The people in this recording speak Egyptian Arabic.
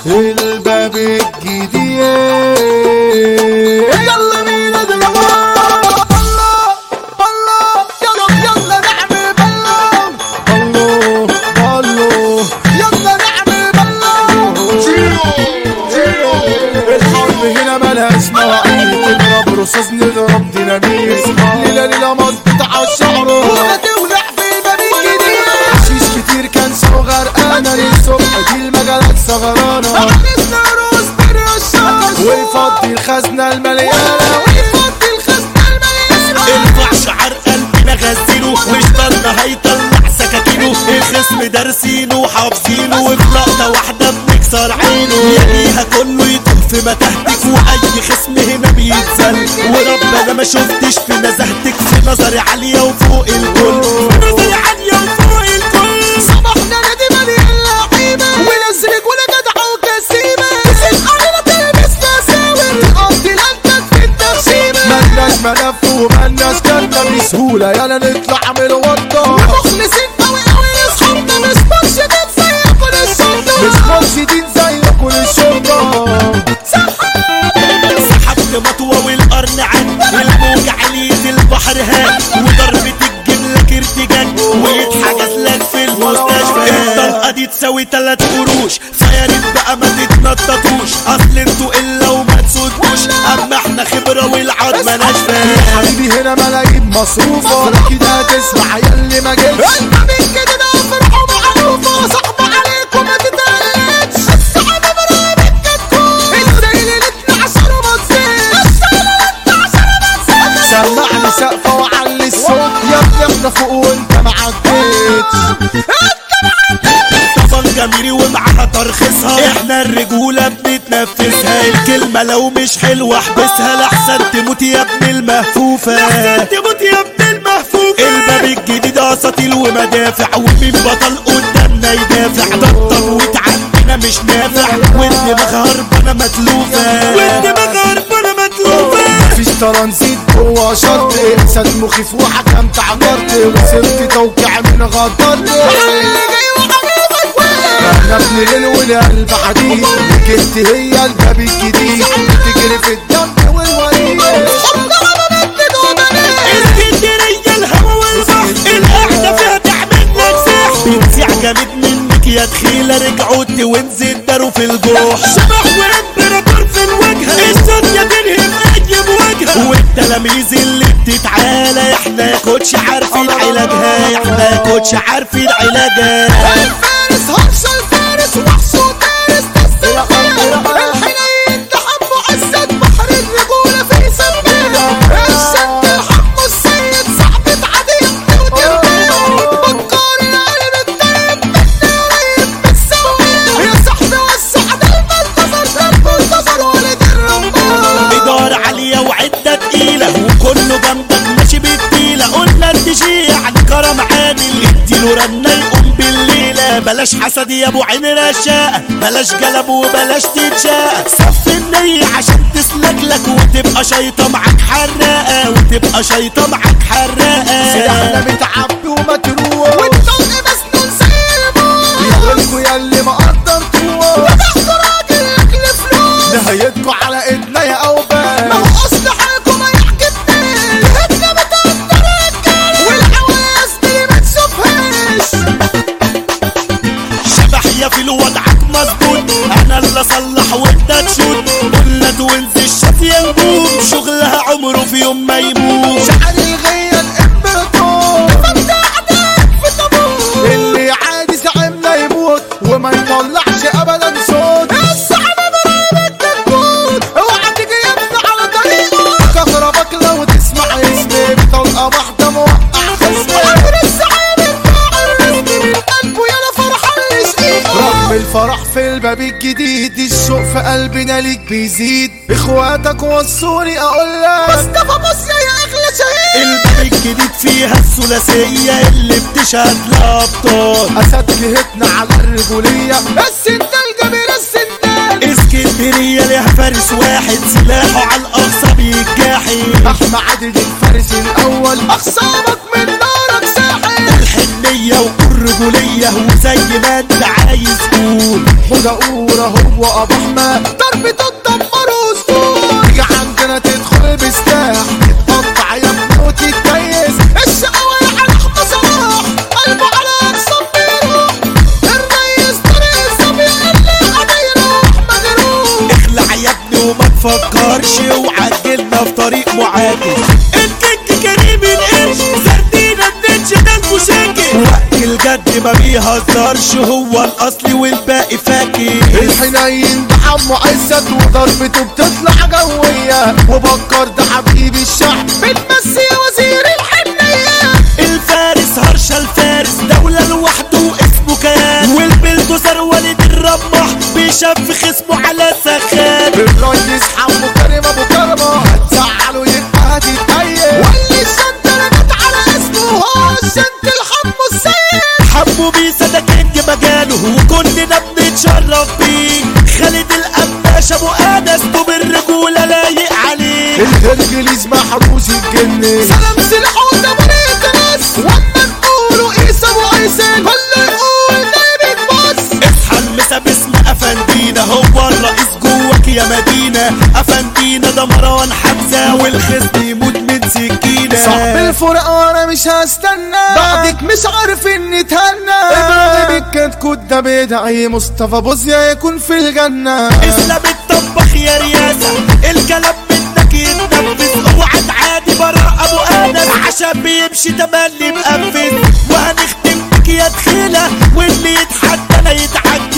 الباب الجديد يلا بينا ده الله الله يلا يلا نعمل بلم الله الله يلا نعمل بلم الحرب هنا ملهاش مواعيد نضرب رصاص نضرب ديناميت ليلة ليلة مظبوط على الشعر وهتولع في الباب الجديد شيش كتير كان سو غرقانة للصبح دي المجالات سهرانة عرسنا روز برشاش ويفضي الخزنة المليانة ويفضي الخزنة المليانة ارفع شعر قلبنا غسيله مش ضلنا هيطلع سكاكينه الخصم دارسينه وحافظينه وفي لقطة واحدة بنكسر عينه يليها كله يدخل في متاهتك واي خصم هنا بيتزل وربنا ما شفتش في نزهتك في نظري عالية وفوق الكل في نظري عالية وفوق الكل صباحنا نادي مليان لعيبة ونزلك ولا جدع وكسيمة تسيب علينا تلبس مساور تقضي لنتك في التخشيمة ملناش ملف وملناش كلمة بسهولة يلا نطلع من الورطة مخلصين قوي قوي اصحابنا مش مرشدين زي كل الشرطة مش مرشدين زي كل الشرطة سحبت مطوة والقرن عن الموج علية البحر هان وضربة الجملة كرتجان ويتحجز لك في المستشفى الطلقة دي تساوي تلات قروش فيا ريت بقى ما تتنططوش اصل انتوا الا وما تسودوش اما احنا خبرة والعظمة ناشفة حبيبي هنا ملايين مصروفة كده هتسمع ياللي ما جيتش انت من كده ده فرحة معروفة صاحبة عليكم ما تتقلقش الصحابة برامج كتكوت ازاي ليلتنا عشرة ما تزيدش الصحابة عشرة ما تزيدش سمعني سقفة وعلي الصوت يا ابني احنا فوق وانت ما عديتش طبعا جميري ومعاها ترخيصها احنا الرجولة بنتنفسها الكلمة لو مش حلوة احبسها لحسن تموت يا ابن المهفوفة لحسن تموت يا ابن المهفوفة الباب الجديد اساطيل ومدافع ومين بطل قدامنا يدافع ده التمويت عندنا مش نافع والدماغ هربانة متلوفة والدماغ هربانة متلوفة مفيش ترانزيت جوه شط انسان مخيف وحكمت عقرت وصرت توقيع من غدرت اللي جاي وحبيبك واقف انا ابن ليل والقلب حديد كنت هي الباب الجديد بتجري في الدم والوريد حب على مدد وبنات اسكندرية الهوا والبحر القعدة فيها تعمل لك سحر بتسيع جامد منك يا دخيلة رجعوا وانزل داروا في الجروح شبح وامبراطور في الواجهة الدنيا تنهي بأي مواجهة والتلاميذ اللي بتتعالى احنا يا كوتش عارفين علاجها احنا يا كوتش عارفين علاجها الفارس هرش الفارس وحش وتارس دس الحنين تحب عزة بحر الرجولة في سماه الشد الحق السيد صعبة عدي وتربيه بكار القلب الطيب بدنا قريب بالسواه يا صاحبي والسعد المنتظر درب منتظر ولد الرمان إدارة عالية وعدة تقيلة وكله جنبك ماشي بالتيلة قلنا الدجي عن كرم عادل اديله رنة يقوم بالليلة بلاش حسد يا ابو عين رشاقة بلاش جلب وبلاش تتشاقة صف النية عشان تسلك لك وتبقى شيطة معاك حراقة وتبقى شيطة معاك حراقة سلاحنا متعبي ومتروح والطلق مسنون زي الموت يغلقوا ياللي ما قدرتوها وتحت راجل اكل فلوس نهايتكوا على ايدنا يا ما اوبان هو اصل حالكم ما يعجبنيش هدنا بتقدر الرجال والحواس دي ما تشوفهاش شبح يا في وضعك مظبوط انا اللي اصلح وانت تشوت قلنا توينز الشافية نجوم شغلها عمره في يوم ما يموت شعر الغية الامبراطور فانت عداك في طابور اللي عادي زعيمنا يموت وما يطلعش ابدا صوت الصعبة برايبك تكون اوعى تيجي يا ابني على طريقه كهربك لو تسمع اسمي بطلقة واحدة موقع خصمي وعبر الزعيم الراعي الرسمي من قلبه يلا فرحان لشقيقه رغم الفرح في الباب الجديد الشوق في قلبنا ليك بيزيد اخواتك وصوني اقول لك مصطفى مصر يا اغلى شهيد الباب الجديد فيها الثلاثية اللي بتشهد لأبطال اسد جهتنا على الرجولية السندال جميل السندال اسكندرية ليها فارس واحد سلاحه على الأقصى بيتجاحد احمى عادل الفارس الاول اخصامك من نارك ساحل الحنية والرجولية وزي ما انت عايز قول ودقورة هو ابو احمد ضربته تدمر اسطول تيجي عندنا تدخل بسلاح تتقطع يا ابني وتتكيس الشقاوة يا احمد صلاح قلبه على اقصى بيروح الريس طريق الصبي اللي عليه مجروح اخلع يا ابني وما تفكرش وعجلنا في طريق معاكس الكيك كريم القرش سردينا بنتش ده المشاكل وقت الجد ما بيهزرش هو الاصلي والباقي فاكر الحنين ده عمو عزت وضربته بتطلع جوية وبكر ده حبيب الشعب بتمسي وزير الحنية الفارس هرشة الفارس دولة لوحده اسمه كيان والبلدوزر ولد الرمح بيشف خصمه على سخان الريس حمو كريم ابو كرمة هتزعله يبقى هتتأيد واللي الشنطة رمت على اسمه هو الشنط الحمو السيد حبوا بيسا ده كينج مجاله وكلنا بنتشرف بيه خالد القماش ابو انس طوب الرجوله لايق عليه الهرجليز محروس الجن سلام سلحون ده مريض ناس واما نقولوا عيسى ابو عيسى كله يقول ده بيتبص اصحى المسا باسم افندينا هو الرئيس جواك يا مدينه افندينا ده مروان حمزه والخصم يموت من سكينه صاحب الفرقة وانا مش هستنى بعدك مش عارف اني اتهنى ابراهيم الكتكوت ده بيدعي مصطفى بوزيا يكون في الجنة اسلام الطباخ يا رياسه الكلام منك يتنفذ اوعى تعادي براء ابو انس عشان بيمشي تملي مقفز وهنختم بك يا دخيله واللي يتحدى لا يتعدى